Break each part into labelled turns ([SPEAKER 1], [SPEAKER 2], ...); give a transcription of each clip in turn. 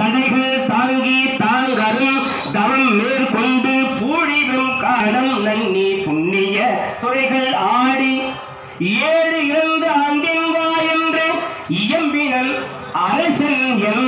[SPEAKER 1] சடைகள் தாங்கி தாங்கரும் தவம் மேற்கொண்டு பூழிவும் காலம் நன்னி புண்ணிய துறைகள் ஆடி ஏழு இரண்டு ஆண்டின் வா என்று இயம்பினன் அரசன்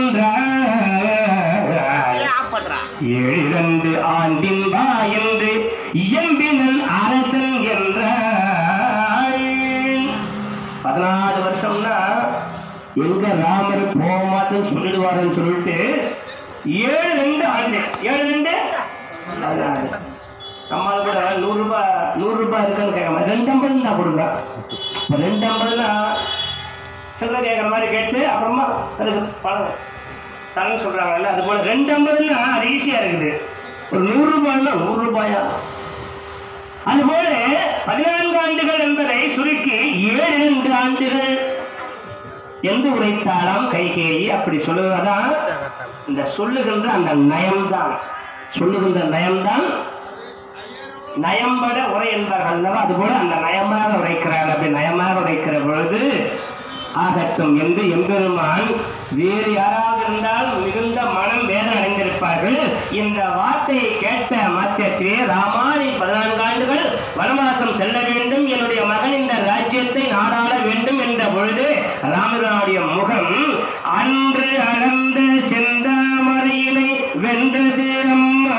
[SPEAKER 1] என்றார்
[SPEAKER 2] ஆஃப் பண்றா
[SPEAKER 1] ஏழிரண்டு ஆண்டின் வா என்று இயம்பினன் அரசன் என்றார் பதினாறு வருஷம்னா எங்க ராமர் போக மாட்டேன்னு சொல்லிடுவாருன்னு சொல்லிட்டு ஏழு ரெண்டு ஆண்டு ஏழு ரெண்டு பதினாறு. நம்மால கூட நூறு ரூபாய் நூறு ரூபாய் இருக்கான்னு கேட்க மாட்டேன் ரெண்டு ஐம்பது தான் கொடுங்க இப்ப ரெண்டு ஐம்பதுனா சில்லறை கேட்குற மாதிரி கேட்டு அப்புறமா அதுக்கு பணம் தரேன்னு சொல்றாங்கல்ல அது போல ரெண்டு ஐம்பதுன்னா அது ஈஸியா இருக்குது ஒரு நூறு ரூபாய்னா நூறு ரூபாயா அதுபோல பதினான்கு ஆண்டுகள் என்பதை சுருக்கி ஏழு ரெண்டு ஆண்டுகள் என்று உரைத்தாராம் கைகேயி அப்படி சொல்லுவதான் இந்த சொல்லுகின்ற அந்த நயம்தான் சொல்லுகின்ற நயம்தான் நயம்பட உரை என்பார்கள் அல்லவா அதுபோல அந்த நயமாக உரைக்கிறார் அப்படி நயமாக உரைக்கிற பொழுது ஆகட்டும் என்று எம்பெருமான் வேறு யாராவது இருந்தால் மிகுந்த மனம் வேதனை அடைந்திருப்பார்கள் இந்த வார்த்தையை கேட்ட மாத்தியத்திலே ராமானி பதினான்கு ஆண்டுகள் வனவாசம் செல்ல வேண்டும் என்னுடைய மகன் இந்த ராஜ்யத்தை நாடாள வேண்டும் என்ற பொழுது ராமனுடைய முகம் அன்று அளந்த செந்தாமரையினை வென்றது அம்மா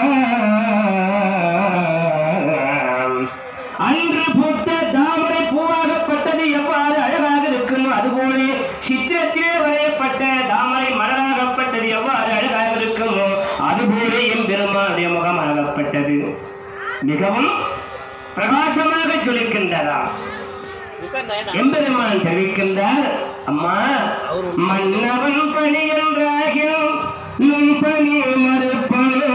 [SPEAKER 1] அன்று பூத்த தாமரை பூவாகப்பட்டது எவ்வாறு அழகாக இருக்குமோ அதுபோல சித்திரத்திலே வரையப்பட்ட தாமரை மலராகப்பட்டது எவ்வாறு அழகாக இருக்குமோ அதுபோல என் பெருமானுடைய முகம் அழகப்பட்டது மிகவும் பிரகாசமாக ஜொலிக்கின்றதாம் எம்பெருமான் தெரிவிக்கின்றார் அம்மா மன்னவன் பணி என்றாகினும் நுண் பணி மறுப்பனோ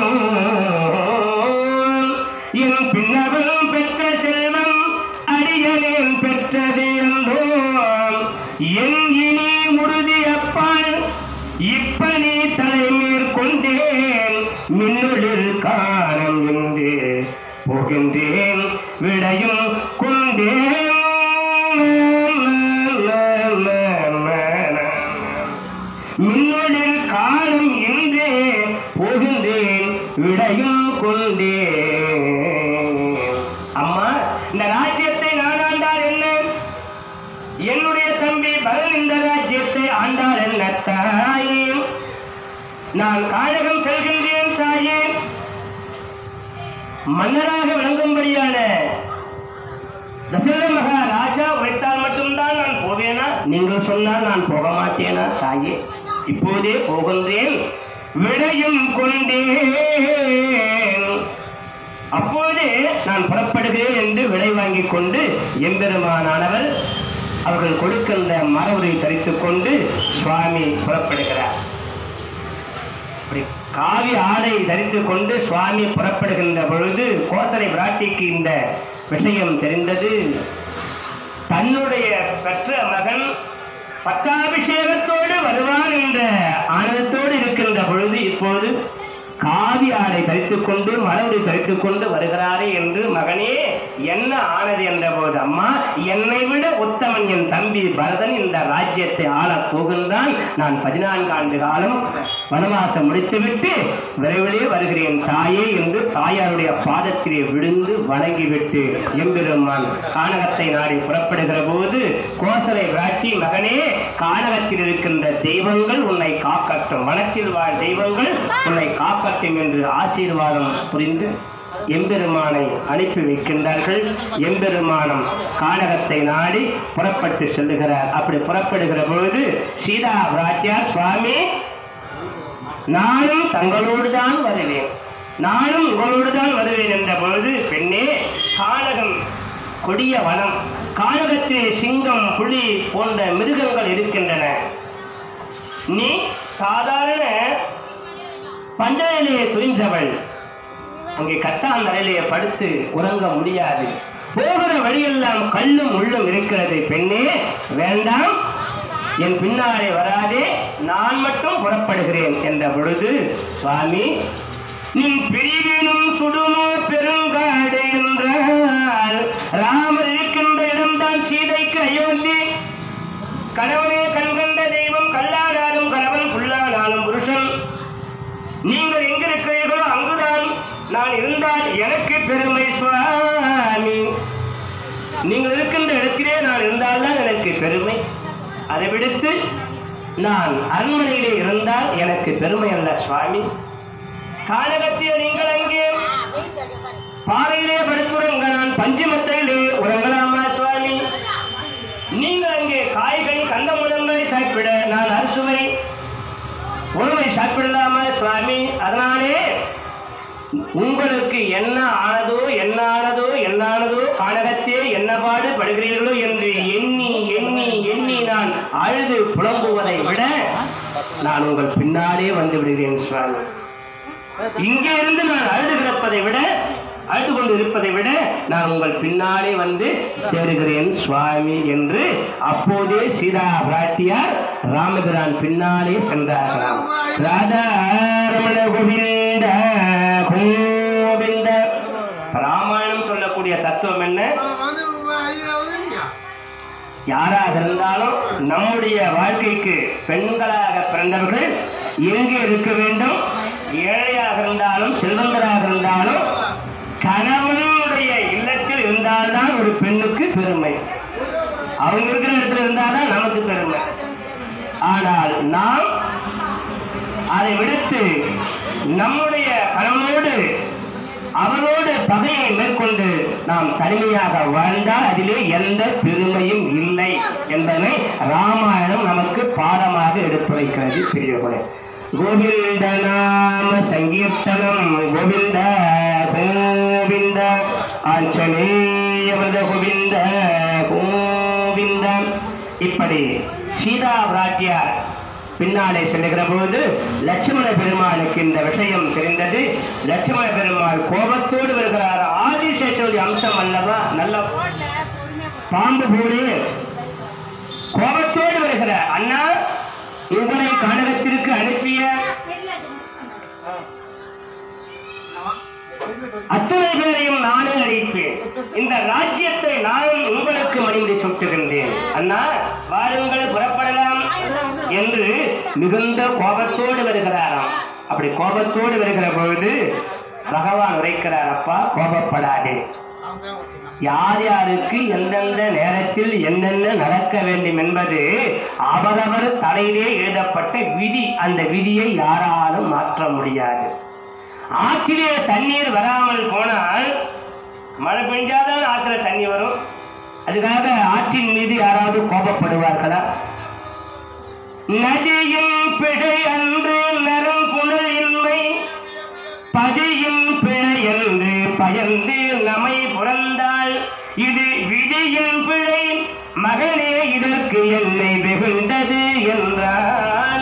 [SPEAKER 1] என் பின்னவன் பெற்ற செல்வம் அடியனேன் பெற்றது என்றோ என் இனி உறுதி அப்பால் இப்பணி தலைமேற்கொண்டேன் மின்னொழில் காணம் என்று போகின்றேன் விடையும் கொண்டேன் மின்னொழில் காலம் என்றே போகின்றேன் விடையும் கொண்டேன் அம்மா இந்த ராஜ்யத்தை நான் ஆண்டால் என்ன என்னுடைய தம்பி பரன் இந்த ராஜ்யத்தை ஆண்டால் என்ன தாயே நான் காழகம் செல்கின்றேன் தாயே மன்னராக விளங்கும்படியான தசரத மகாராஜா உரைத்தால் மட்டும்தான் நான் போவேனா நீங்கள் சொன்னால் நான் போக மாட்டேனா தாயே இப்போதே போகின்றேன் விடையும் கொண்டேன் அப்போது நான் புறப்படுகிறேன் என்று விடை வாங்கிக் கொண்டு எம்பெருமானானவர் அவர்கள் கொடுக்கின்ற மரபுரை தரித்துக் கொண்டு சுவாமி புறப்படுகிறார் இப்படி காவி ஆடை தரித்துக் கொண்டு சுவாமி புறப்படுகின்ற பொழுது கோசலை பிராட்டிக்கு இந்த விஷயம் தெரிந்தது தன்னுடைய பெற்ற மகன் பட்டாபிஷேகத்தோடு வருவான் என்ற ஆனந்தத்தோடு இருக்கின்ற பொழுது இப்போது காவி ஆடை தரித்துக் கொண்டு மரபுரை தரித்துக் கொண்டு வருகிறாரே என்று மகனே என்ன ஆனது என்ற போது அம்மா என்னை விட உத்தமன் என் தம்பி பரதன் இந்த ராஜ்யத்தை ஆளப் போகின்றான் நான் பதினான்கு ஆண்டு காலம் வனவாசம் முடித்துவிட்டு விரைவிலே வருகிறேன் தாயே என்று தாயாருடைய பாதத்திலே விழுந்து வணங்கிவிட்டு எம்பெருமான் கானகத்தை நாடி புறப்படுகிற போது கோசலை விராட்சி மகனே கானகத்தில் இருக்கின்ற தெய்வங்கள் உன்னை காக்கட்டும் வனத்தில் வாழ் தெய்வங்கள் உன்னை காக்கட்டும் என்று ஆசீர்வாதம் புரிந்து எம்பெருமானை அனுப்பி வைக்கின்றார்கள் எம்பெருமானம் கானகத்தை நாடி புறப்பட்டு செல்லுகிறார் அப்படி புறப்படுகிற பொழுது சீதா பிராட்டியார் சுவாமி நானும் தங்களோடு தான் வருவேன் நானும் உங்களோடு தான் வருவேன் என்ற பொழுது பெண்ணே கானகம் கொடிய வனம் கானகத்திலே சிங்கம் புலி போன்ற மிருகங்கள் இருக்கின்றன நீ சாதாரண பஞ்சனையிலே துணிந்தவள் அங்கே கட்டான் நிலையிலே படுத்து உறங்க முடியாது போகிற வழியெல்லாம் கல்லும் முள்ளும் இருக்கிறது பெண்ணே வேண்டாம் என் பின்னாலே வராதே நான் மட்டும் புறப்படுகிறேன் என்ற பொழுது சுவாமி நீ பிரிவினும் சுடுமோ பெருங்காடு என்றால் ராமர் இருக்கின்ற இடம்தான் சீதைக்கு அயோத்தி கணவனே கண்கண்ட தெய்வம் கல்லானாலும் கணவன் புல்லானாலும் புருஷன் நான் இருந்தால் எனக்கு பெருமை சுவாமி நீங்கள் இருக்கின்ற இடத்திலே நான் இருந்தால்தான் எனக்கு பெருமை அதை விடுத்து நான் அரண்மனையிலே இருந்தால் எனக்கு பெருமை அல்ல சுவாமி கானகத்திய நீங்கள் அங்கே பாறையிலே படுத்துறங்க நான் பஞ்சமத்தையிலே உறங்கலாமா சுவாமி நீங்கள் அங்கே காய்கறி கந்தமுழங்காய் சாப்பிட நான் அரிசுவை உணவை சாப்பிடலாமா சுவாமி அதனாலே உங்களுக்கு என்ன ஆனதோ என்ன ஆனதோ என்ன ஆனதோ கானகத்தே என்ன பாடு படுகிறீர்களோ என்று எண்ணி எண்ணி எண்ணி நான் அழுது புலம்புவதை விட நான் உங்கள் பின்னாலே வந்து விடுகிறேன் சுவாமி இங்கே இருந்து நான் அழுது கிடப்பதை விட அழுது கொண்டு இருப்பதை விட நான் உங்கள் பின்னாலே வந்து சேருகிறேன் சுவாமி என்று அப்போதே சீதா பிராட்டியார் ராமபிரான் பின்னாலே சென்றார்களாம் ராதா ரமண கோவிந்த கோவிந்த ராமாயணம் சொல்லக்கூடிய தத்துவம் என்ன யாராக இருந்தாலும் நம்முடைய வாழ்க்கைக்கு பெண்களாக பிறந்தவர்கள் எங்கே இருக்க வேண்டும் ஏழையாக இருந்தாலும் செல்வந்தராக இருந்தாலும் கணவனுடைய இல்லத்தில் இருந்தால்தான் ஒரு பெண்ணுக்கு பெருமை அவங்க இருக்கிற இடத்துல இருந்தால்தான் நமக்கு பெருமை ஆனால் நாம் அதை விடுத்து நம்முடைய கணவனோடு அவனோடு பகையை மேற்கொண்டு நாம் தனிமையாக வாழ்ந்தால் அதிலே எந்த பெருமையும் இல்லை என்பதை ராமாயணம் நமக்கு பாடமாக எடுத்துரைக்கிறது பெரியவர்களே கோவிந்த நாம சங்கீர்த்தனம் கோவிந்த கோவிந்த ஆஞ்சநேயவத கோவிந்த கோவிந்த இப்படி சீதா பிராட்டியார் பின்னாலே செல்லுகிற போது லட்சுமண பெருமாளுக்கு இந்த விஷயம் தெரிந்தது லட்சுமண பெருமாள் கோபத்தோடு வருகிறார் ஆதிசேஷனுடைய அம்சம் அல்லவா நல்ல பாம்பு போடு கோபத்தோடு வருகிற அண்ணா உங்களை கானகத்திற்கு அனுப்பிய அத்தனை பேரையும் நானே அழிப்பேன் இந்த ராஜ்யத்தை நானும் உங்களுக்கு மணிமுடி சுட்டுகின்றேன் அண்ணா வாருங்கள் புறப்படலாம் என்று மிகுந்த கோபத்தோடு வருகிறாராம் அப்படி கோபத்தோடு வருகிற பொழுது பகவான் உரைக்கிறார் அப்பா கோபப்படாதே யார் யாருக்கு எந்தெந்த நேரத்தில் என்னென்ன நடக்க வேண்டும் என்பது அவரவர் தலையிலே எழுதப்பட்ட விதி அந்த விதியை யாராலும் மாற்ற முடியாது ஆற்றிலே தண்ணீர் வராமல் போனால் மழை பெஞ்சாதான் ஆற்றில தண்ணி வரும் அதுக்காக ஆற்றின் மீது யாராவது கோபப்படுவார்களா நதியின் பிழை அன்று நரும் புனல் இன்மை பதியின் பிழை என்று பயந்து நமை புறந்தாள் இது விதியின் பிழை மகனே இதற்கு என்னை வெகுண்டது என்றான்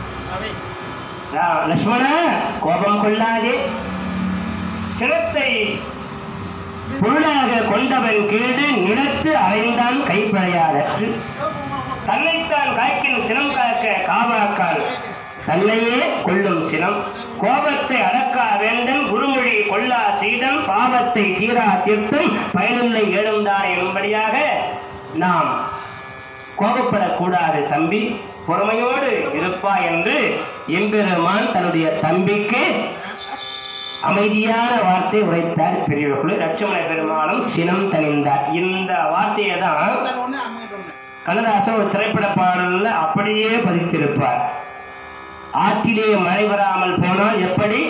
[SPEAKER 1] ரா- லக்ஷ்மணா கோபம் கொள்ளாதே சினத்தை பொருளாக கொண்டவன் கேடு நிலத்து அறைந்தான் கைப்பழையாதற்று தன்னைத்தான் காய்க்கின் சினம் காக்க காவாக்கான் தன்னையே கொள்ளும் சினம் கோபத்தை அடக்கா வேண்டன் குருமொழி கொள்ளா சீடன் பாவத்தை தீரா தீர்த்தும் பயனில்லை ஏழும்தான் என்படியாக நாம் கோபப்படக்கூடாது தம்பி பொறுமையோடு இருப்பா என்று எம்பெருமான் தன்னுடைய தம்பிக்கு அமைதியான வார்த்தை உரைத்தார் பெரியவர்கள் லட்சுமண பெருமானும் சினம் தணிந்தார் இந்த வார்த்தையை தான் கண்ணதாசன் ஒரு திரைப்பட பாடல்ல அப்படியே பதித்திருப்பார் ஆற்றிலே மழை வராமல் போனால் எப்படி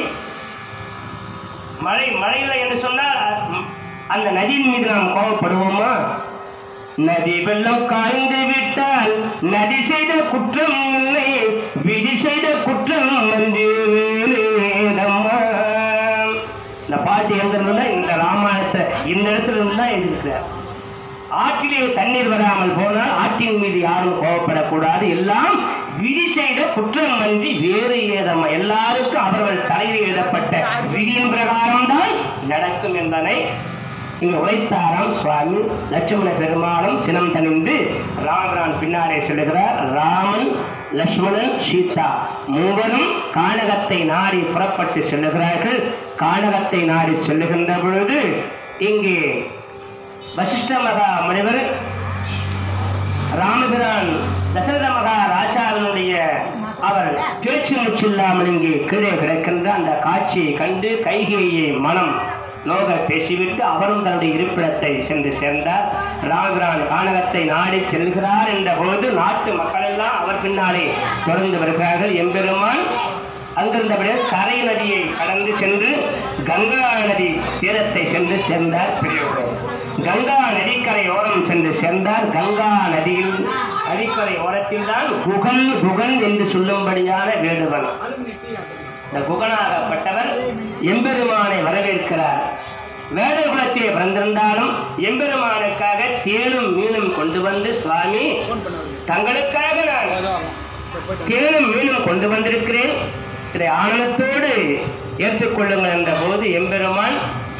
[SPEAKER 1] மழை மழை இல்லை என்று சொன்னால் அ- அந்த நதியின் மீது நாம் கோபப்படுவோமா நதி வெள்ளம் காய்ந்து விட்டால் நதி செய்த குற்றம் இல்லை விதி செய்த குற்றம் வந்து வேறேதம்மா. இந்த பாட்டு எங்க இருந்தா இந்த ராமாயணத்தை இந்த இடத்துல இருந்து தான் எழுதியிருக்கிறார் ஆற்றிலே தண்ணீர் வராமல் போனால் ஆற்றின் மீது யாரும் கோபப்படக்கூடாது எல்லாம் விதி செய்த குற்றம் அன்றி வேறு ஏதம் எல்லாருக்கும் அவர்கள் தலையில் எழுதப்பட்ட விதியின் பிரகாரம் தான் நடக்கும் என்பதை இங்க உரைத்தாராம் சுவாமி லட்சுமண பெருமாளும் சினம் தணிந்து ராமரான் பின்னாலே செல்லுகிறார் ராமன் லட்சுமணன் சீதா மூவரும் கானகத்தை நாடி புறப்பட்டு செல்லுகிறார்கள் கானகத்தை நாடி செல்லுகின்ற பொழுது இங்கே வசிஷ்ட மகா முனிவர் ராமபிரான் தசரத மகாராஜாவினுடைய அவர் பேச்சு மூச்சில்லாமல் இங்கே கீழே கிடக்கின்ற அந்த காட்சியை கண்டு கைகேயை மனம் நோக பேசிவிட்டு அவரும் தன்னுடைய இருப்பிடத்தை சென்று சேர்ந்தார் ராமபிரான் கானகத்தை நாடி செல்கிறார் என்ற போது நாட்டு மக்கள் எல்லாம் அவர் பின்னாலே தொடர்ந்து வருகிறார்கள் எம்பெருமான் அங்கிருந்தபடியே சரை நதியை கடந்து சென்று கங்கா நதி தீரத்தை சென்று சேர்ந்தார் பெரியவர் கங்கா நதிக்கரை ஓரம் சென்று சேர்ந்தார் கங்கா நதியில் நதிக்கரை ஓரத்தில் தான் குகன் குகன் என்று சொல்லும்படியான வேடுவன் இந்த குகனாகப்பட்டவர் எம்பெருமானை வரவேற்கிறார் வேடர் குலத்தை பிறந்திருந்தாலும் எம்பெருமானுக்காக தேனும் மீனும் கொண்டு வந்து சுவாமி தங்களுக்காக நான் தேனும் மீனும் கொண்டு வந்திருக்கிறேன் இதை ஆனந்தத்தோடு ஏற்றுக்கொள்ளுங்கள் என்ற போது எம்பெருமான்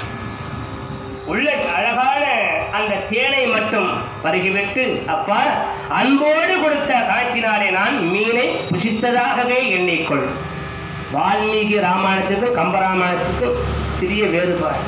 [SPEAKER 1] உள்ள அழகான அந்த தேனை மட்டும் பருகிவிட்டு அப்பா அன்போடு கொடுத்த காட்சினாலே நான் மீனை புசித்ததாகவே எண்ணிக்கொள் வால்மீகி ராமாயணத்துக்கும் கம்பராமாயணத்துக்கும் சிறிய வேறுபாடு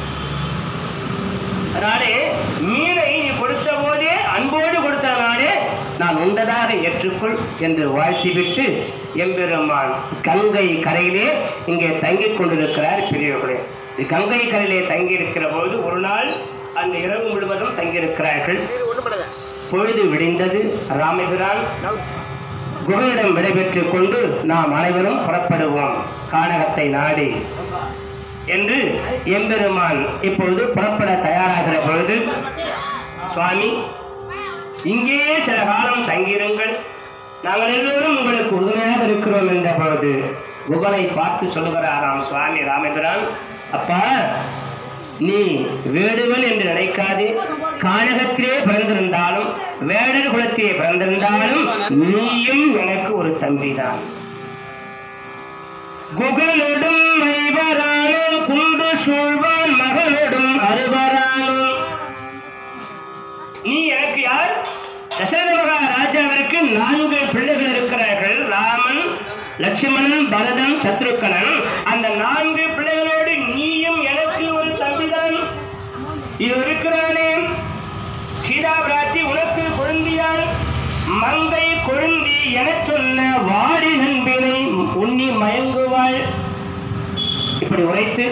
[SPEAKER 1] அதனாலே மீனை நீ கொடுத்த போதே அன்போடு கொடுத்தனாலே நான் உண்டதாக ஏற்றுக்கொள் என்று வாழ்த்திவிட்டு எம்பெருமான் கங்கை கரையிலே இங்கே தங்கிக் கொண்டிருக்கிறார் பெரியவர்களே இது கங்கை கரையிலே தங்கி இருக்கிற போது ஒரு நாள் அந்த இரவு முழுவதும் தங்கியிருக்கிறார்கள் பொழுது விடிந்தது ராமபிரான் குகையிடம் விடைபெற்றுக் கொண்டு நாம் அனைவரும் புறப்படுவோம் கானகத்தை நாடி என்று எம்பெருமான் இப்பொழுது புறப்பட தயாராகிற பொழுது சுவாமி இங்கேயே சில காலம் தங்கியிருங்கள் நாங்கள் எல்லோரும் உங்களுக்கு உறுதுணையாக இருக்கிறோம் என்ற பொழுது குகனை பார்த்து சொல்லுகிறாராம் சுவாமி ராமேந்திரன் அப்பா நீ வேடுவன் என்று நினைக்காதே கானகத்திலே பிறந்திருந்தாலும் வேடர் குலத்திலே பிறந்திருந்தாலும் நீயும் எனக்கு ஒரு தம்பிதான் குகலொடும் மைவரானும் குண்டு சூழ்வான் மகளொடும் அறுவரானும் நீ எனக்கு யார் தசரத மகாராஜாவிற்கு நான்கு பிள்ளைகள் இருக்கிறார்கள் ராமன் லட்சுமணன் பரதன் சத்ருக்கனன் அந்த நான்கு பிள்ளைகளோடு நீயும் எனக்கு ஒரு தம்பிதான் இது இருக்கிறானே சீதா பிராட்டி உனக்கு கொழுந்தியாள் மங்கை கொழுந்தி எனச் சொன்ன வாடி நண்பினை உண்ணி மயங்குவாள் இப்படி உரைத்து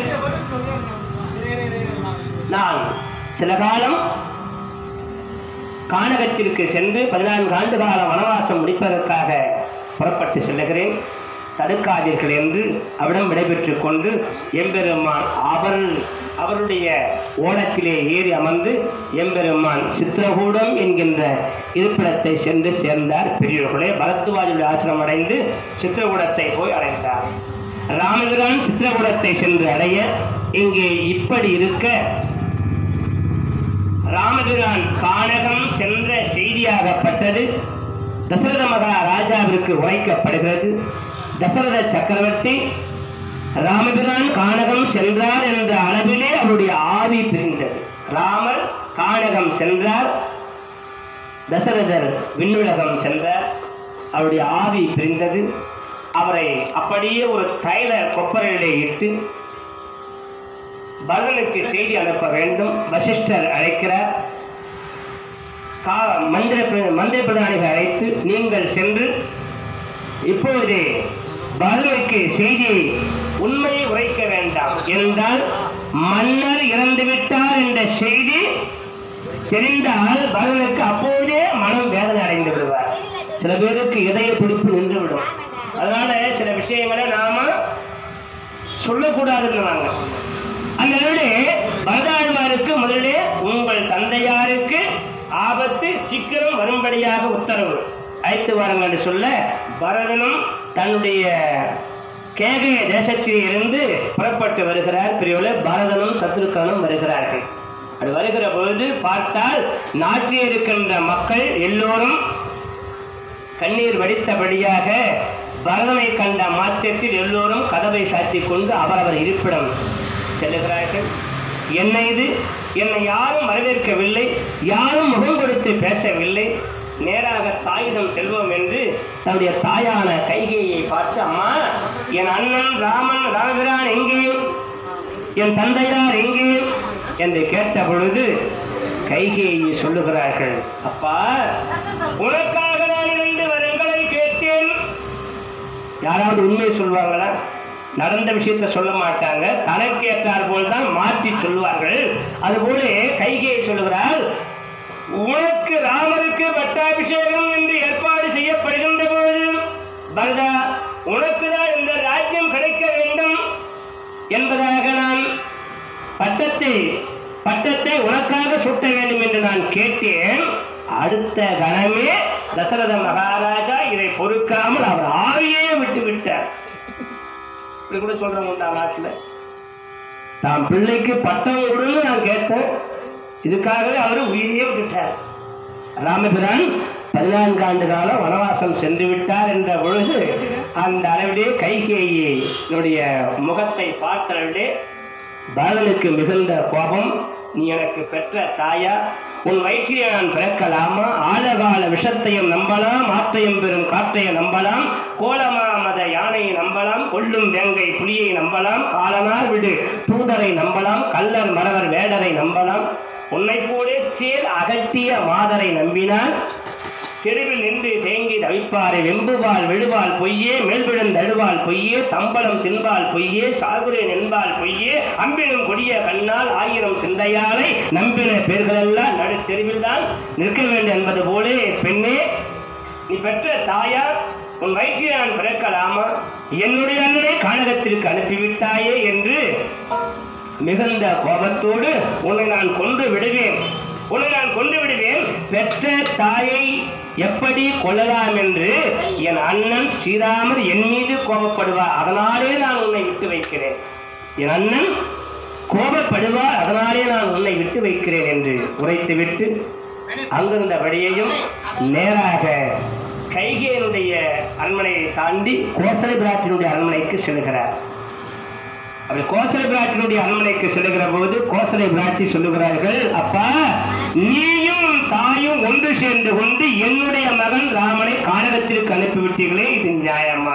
[SPEAKER 1] நான் சில காலம் கானகத்திற்கு சென்று பதினான்கு ஆண்டு கால வனவாசம் முடிப்பதற்காக புறப்பட்டு செல்லுகிறேன் தடுக்காதீர்கள் என்று அவிடம் விடைபெற்றுக் கொண்டு எம்பெருமான் அவர் அவருடைய ஓடத்திலே ஏறி அமர்ந்து எம்பெருமான் சித்திரகூடம் என்கின்ற இருப்பிடத்தை சென்று சேர்ந்தார் பெரியவர்களே பரத்துவாஜுடைய ஆசிரமம் அடைந்து சித்திரகூடத்தை போய் அடைந்தார் ராமபிரான் சித்திரகூடத்தை சென்று அடைய இங்கே இப்படி இருக்க ராமபிரான் கானகம் சென்ற செய்தியாகப்பட்டது தசரத மகாராஜாவிற்கு உரைக்கப்படுகிறது தசரத சக்கரவர்த்தி ராமபிரான் கானகம் சென்றார் என்ற அளவிலே அவருடைய ஆவி பிரிந்தது ராமர் கானகம் சென்றார் தசரதர் விண்ணுலகம் சென்றார் அவருடைய ஆவி பிரிந்தது அவரை அப்படியே ஒரு தைல கொப்பரையிலே இட்டு பரதனுக்கு செய்தி அனுப்ப வேண்டும் வசிஷ்டர் அழைக்கிறார் கா மந்திர பிர- மந்திர பிரதானிகள் அழைத்து நீங்கள் சென்று இப்பொழுதே பரதனுக்கு செய்தியை உண்மையை உரைக்க வேண்டாம் என்றால் மன்னர் இறந்து விட்டார் என்ற செய்தி தெரிந்தால் பரதனுக்கு அப்போதே மனம் வேதனை அடைந்து விடுவார் சில பேருக்கு இதய துடிப்பு நின்று விடும் அதனால சில விஷயங்களை நாம சொல்லக்கூடாதுன்னுவாங்க அந்த நிலையிலே பரதாழ்வாருக்கு முதலிலே உங்கள் தந்தையாருக்கு ஆபத்து சீக்கிரம் வரும்படியாக உத்தரவு அழைத்து வாருங்கள் என்று சொல்ல பரதனும் தன்னுடைய கேகய தேசத்தில் இருந்து புறப்பட்டு வருகிறார் பிரிவுல பரதனும் சத்ருக்கனும் வருகிறார்கள் அது வருகிற பொழுது பார்த்தால் நாட்டில் இருக்கின்ற மக்கள் எல்லோரும் கண்ணீர் வடித்தபடியாக பரதனை கண்ட மாத்திரத்தில் எல்லோரும் கதவை சாத்திக் கொண்டு அவரவர் இருப்பிடம் செல்லுகிறார்கள் என்ன இது என்னை யாரும் வரவேற்கவில்லை யாரும் முகம் கொடுத்து பேசவில்லை நேராக தாயிடம் செல்வோம் என்று தன்னுடைய தாயான கைகேயை பார்த்து அம்மா என் அண்ணன் ராமன் ராமபிரான் எங்கே என் தந்தையார் எங்கே என்று கேட்ட பொழுது கைகேயி சொல்லுகிறார்கள் அப்பா உனக்காக நான் இருந்து வர யாராவது உண்மையை சொல்லுவாங்களா நடந்த விஷயத்த சொல்ல மாட்டாங்க தனக்கு ஏற்றார் போல் தான் மாற்றி சொல்லுவார்கள் அதுபோல கைகையை சொல்லுகிறார் உனக்கு ராமருக்கு பட்டாபிஷேகம் என்று ஏற்பாடு செய்யப்படுகின்ற போது பரதா உனக்கு தான் இந்த ராஜ்யம் கிடைக்க வேண்டும் என்பதாக நான் பட்டத்தை பட்டத்தை உனக்காக சுட்ட வேண்டும் என்று நான் கேட்டேன் அடுத்த கணமே தசரத மகாராஜா இதை பொறுக்காமல் அவர் ஆவியே விட்டு விட்டார் இப்படி கூட சொல்றவங்க உண்டா நாட்டில் தாம் பிள்ளைக்கு பட்டம் கொடுன்னு நான் கேட்டேன் இதுக்காகவே அவர் உயிரையே விட்டுட்டார் ராமபிரான் பதினான்கு ஆண்டு காலம் வனவாசம் சென்று விட்டார் என்ற பொழுது அந்த அளவிலே கைகேயினுடைய முகத்தை பார்த்த அளவிலே பாலனுக்கு மிகுந்த கோபம் நீ எனக்கு பெற்ற தாயா உன் வயிற்றிலே நான் பிறக்கலாமா ஆழகால விஷத்தையும் நம்பலாம் ஆற்றையும் பெறும் காற்றையை நம்பலாம் கோலமா மத யானையை நம்பலாம் கொள்ளும் வேங்கை புலியை நம்பலாம் காலனார் விடு தூதரை நம்பலாம் கல்லர் மறவர் வேடரை நம்பலாம் உன்னைப் போலே சேர் அகற்றிய மாதரை நம்பினால் தெருவில் நின்று தேங்கி தவிப்பாரை வெம்புவாள் விழுவாள் பொய்யே மேல்விழும் தழுவாள் பொய்யே தம்பலம் தின்பால் பொய்யே சாகுரேன் என்பால் பொய்யே அம்பினும் கொடிய கண்ணால் ஆயிரம் சிந்தையாலை நம்பின பேர்களெல்லாம் நடு தெருவில் தான் நிற்க வேண்டும் என்பது போலே பெண்ணே நீ பெற்ற தாயார் உன் வயிற்றில் நான் பிறக்கலாமா என்னுடைய அண்ணனை கானகத்திற்கு அனுப்பிவிட்டாயே என்று மிகுந்த கோபத்தோடு உன்னை நான் கொன்று விடுவேன் உன்னை நான் கொண்டு விடுவேன் பெற்ற தாயை எப்படி கொள்ளலாம் என்று என் அண்ணன் ஸ்ரீராமர் என் மீது கோபப்படுவார் அதனாலே நான் உன்னை விட்டு வைக்கிறேன் என் அண்ணன் கோபப்படுவார் அதனாலே நான் உன்னை விட்டு வைக்கிறேன் என்று உரைத்துவிட்டு அங்கிருந்தபடியையும் நேராக கைகேயனுடைய அரண்மனையை தாண்டி கோசலை பிராட்டினுடைய அரண்மனைக்கு செல்கிறார் அப்படி கோசலை பிராட்டினுடைய அரண்மனைக்கு செல்லுகிற போது கோசலை பிராட்டி சொல்லுகிறார்கள் அப்பா நீயும் தாயும் ஒன்று சேர்ந்து கொண்டு என்னுடைய மகன் ராமனை கானகத்திற்கு அனுப்பிவிட்டீர்களே இது நியாயமா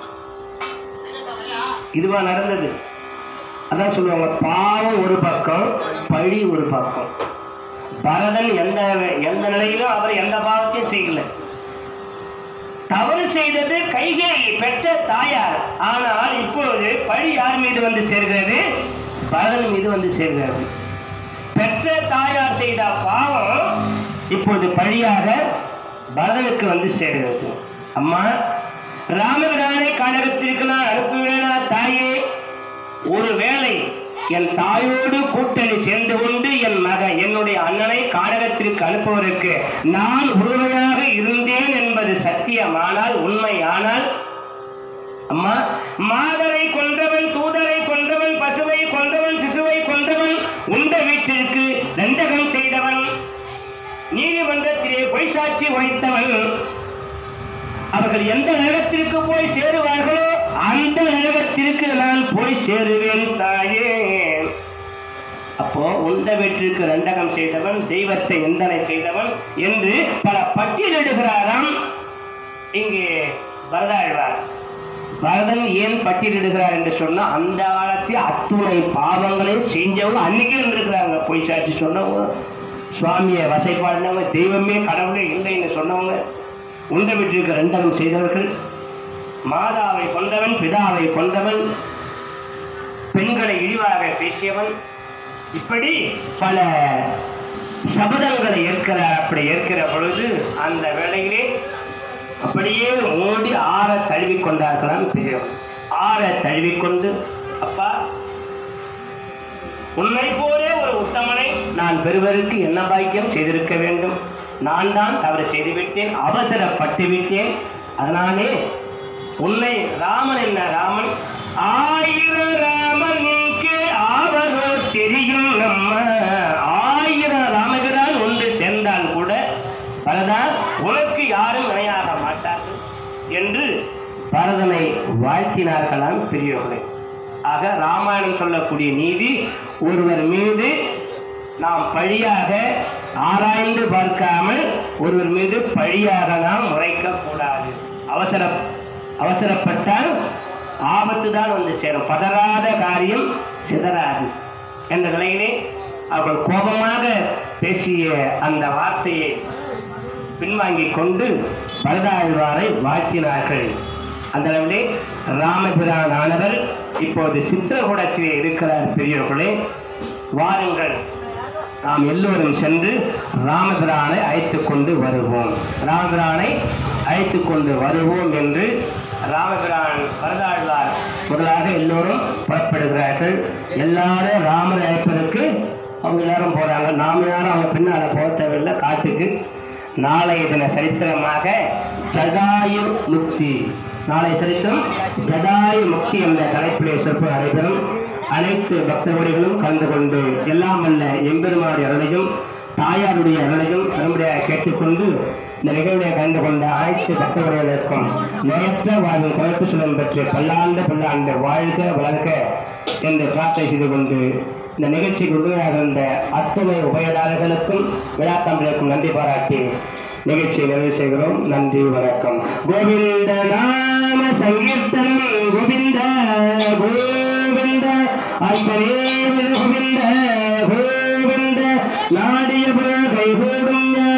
[SPEAKER 1] இதுவா நடந்தது அதான் சொல்லுவாங்க பாவம் ஒரு பக்கம் பழி ஒரு பக்கம் பரதன் எந்த எந்த நிலையிலும் அவர் எந்த பாவத்தையும் செய்யல தவறு செய்தது கைகேயி பெற்ற தாயார் ஆனால் இப்பொழுது பழி யார் மீது வந்து சேர்கிறது பரதன் மீது வந்து சேர்கிறது பெற்ற தாயார் செய்த பாவம் இப்போது பழியாக பரதனுக்கு வந்து சேர்கிறது அம்மா ராமபிரானை கானகத்திற்கு நான் அனுப்புவேனா தாயே ஒருவேளை என் தாயோடு கூட்டணி சேர்ந்து கொண்டு என் மக என்னுடைய அண்ணனை கானகத்திற்கு அனுப்புவதற்கு நான் உறுதுணையாக இருந்தேன் என்பது சத்தியமானால் உண்மையானால் அம்மா மாதரை கொன்றவன் தூதரை கொன்றவன் பசுவை கொன்றவன் சிசுவை கொன்றவன் உண்ட வீட்டிற்கு தண்டகம் செய்தவன் நீதிமன்றத்திலே பொய் சாட்சி உரைத்தவன் அவர்கள் எந்த நரகத்திற்கு போய் சேருவார்களோ அந்த நரகத்திற்கு நான் போய் சேருவேன் தாயே அப்போ உண்ட வெற்றிற்கு ரண்டகம் செய்தவன் தெய்வத்தை நிந்தனை செய்தவன் என்று பல பட்டியலிடுகிறாராம் இங்கே பரதாழ்வார் பரதன் ஏன் பட்டியலிடுகிறார் என்று சொன்னா அந்த காலத்தில் அத்துணை பாவங்களை செஞ்சவங்க அன்னைக்கு இருந்திருக்கிறாங்க பொய் சாட்சி சொன்னவங்க சுவாமியை வசைப்பாடினவங்க தெய்வமே கடவுளே இல்லைன்னு சொன்னவங்க உண்ட வீட்டிற்கு ரெண்டகம் செய்தவர்கள் மாதாவை கொண்டவன் பிதாவை கொண்டவன் பெண்களை இழிவாக பேசியவன் இப்படி பல சபதங்களை ஏற்கிறார் அப்படி ஏற்கிற பொழுது அந்த வேளையிலே அப்படியே ஓடி ஆற தழுவி கொண்டார்களாம் பெரியவர் ஆற தழுவிக்கொண்டு அப்பா உன்னை போலே ஒரு உத்தமனை நான் பெறுவதற்கு என்ன பாக்கியம் செய்திருக்க வேண்டும் நான் தான் தவறு செய்துவிட்டேன் அவசரப்பட்டு விட்டேன் அதனாலே உன்னை ராமன் என்ன ராமன் ஆயிரம் ராமனுக்கு ஆவதோ தெரியும் நம்ம ஆயிரம் ராமபிரான் ஒன்று சேர்ந்தால் கூட பரதான் உனக்கு யாரும் இணையாக மாட்டார்கள் என்று பரதனை வாழ்த்தினார்களாம் பெரியவர்களே ஆக ராமாயணம் சொல்லக்கூடிய நீதி ஒருவர் மீது நாம் பழியாக ஆராய்ந்து பார்க்காமல் ஒருவர் மீது பழியாக நாம் உரைக்க கூடாது அவசர அவசரப்பட்டால் ஆபத்து தான் வந்து சேரும் பதறாத காரியம் சிதறாது என்ற நிலையிலே அவர்கள் கோபமாக பேசிய அந்த வார்த்தையை பின்வாங்கிக் கொண்டு பரதாழ்வாரை வாழ்த்தினார்கள் அந்த அளவிலே ராமபிரான் ஆனவர் இப்போது சித்திரகூடத்திலே இருக்கிறார் பெரியவர்களே வாருங்கள் நாம் எல்லோரும் சென்று ராமபிரானை அழைத்துக் கொண்டு வருவோம் ராமபிரானை அழைத்துக் கொண்டு வருவோம் என்று ராமபிரான் வரதாழ்வார் முதலாக எல்லோரும் புறப்படுகிறார்கள் எல்லாரும் ராமரை அழைப்பதற்கு அவங்க எல்லாரும் போறாங்க நாம யாரும் அவங்க பின்னால போக தேவையில்லை காட்டுக்கு நாளைய தின சரித்திரமாக ஜடாயு முக்தி நாளை சரித்திரம் ஜடாயு முக்தி என்ற தலைப்பிலே சொற்ப நடைபெறும் அனைத்து பக்தவடிகளும் கலந்து கொண்டு எல்லாம் வல்ல எம்பெருமானுடைய அருளையும் தாயாருடைய அருளையும் பெரும்படியாக கேட்டுக்கொண்டு இந்த நிகழ்வை கலந்து கொண்ட அனைத்து பக்தவடிகளுக்கும் நேற்ற வாழ்வில் கருத்து செல்வம் பெற்று பல்லாண்டு பல்லாண்டு வாழ்க வளர்க என்று பிரார்த்தனை செய்து கொண்டு இந்த நிகழ்ச்சிக்கு உதவியாக இருந்த அத்துணை உபயதாரர்களுக்கும் விழாக்கம்பளுக்கும் நன்றி பாராட்டி நிகழ்ச்சியை நிறைவு செய்கிறோம் நன்றி வணக்கம் கோவிந்த நாம சங்கீர்த்தனம் கோவிந்த கோவிந்த அர்ச்சனே கோவிந்த கோவிந்த நாடிய கை கூடும்